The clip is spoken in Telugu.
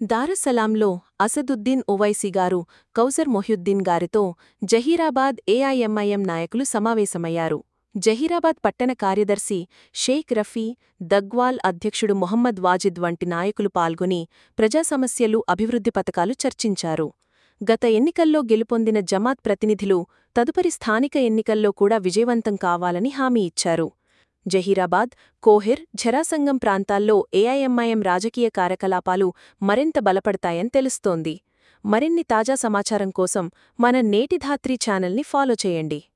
దారుసలాంలో అసదుద్దీన్ ఓవైసీ గారు కౌసర్ మొహ్యుద్దీన్ గారితో జహీరాబాద్ ఏఐఎంఐఎం నాయకులు సమావేశమయ్యారు జహీరాబాద్ పట్టణ కార్యదర్శి షేక్ రఫీ దగ్వాల్ అధ్యక్షుడు మొహమ్మద్ వాజిద్ వంటి నాయకులు పాల్గొని ప్రజా సమస్యలు అభివృద్ధి పథకాలు చర్చించారు గత ఎన్నికల్లో గెలుపొందిన జమాత్ ప్రతినిధులు తదుపరి స్థానిక ఎన్నికల్లో కూడా విజయవంతం కావాలని హామీ ఇచ్చారు జహీరాబాద్ కోహిర్ ఝరాసంగం ప్రాంతాల్లో ఏఐఎంఐఎం రాజకీయ కార్యకలాపాలు మరింత బలపడతాయని తెలుస్తోంది మరిన్ని తాజా సమాచారం కోసం మన నేటిధాత్రి ఛానల్ని ఫాలో చేయండి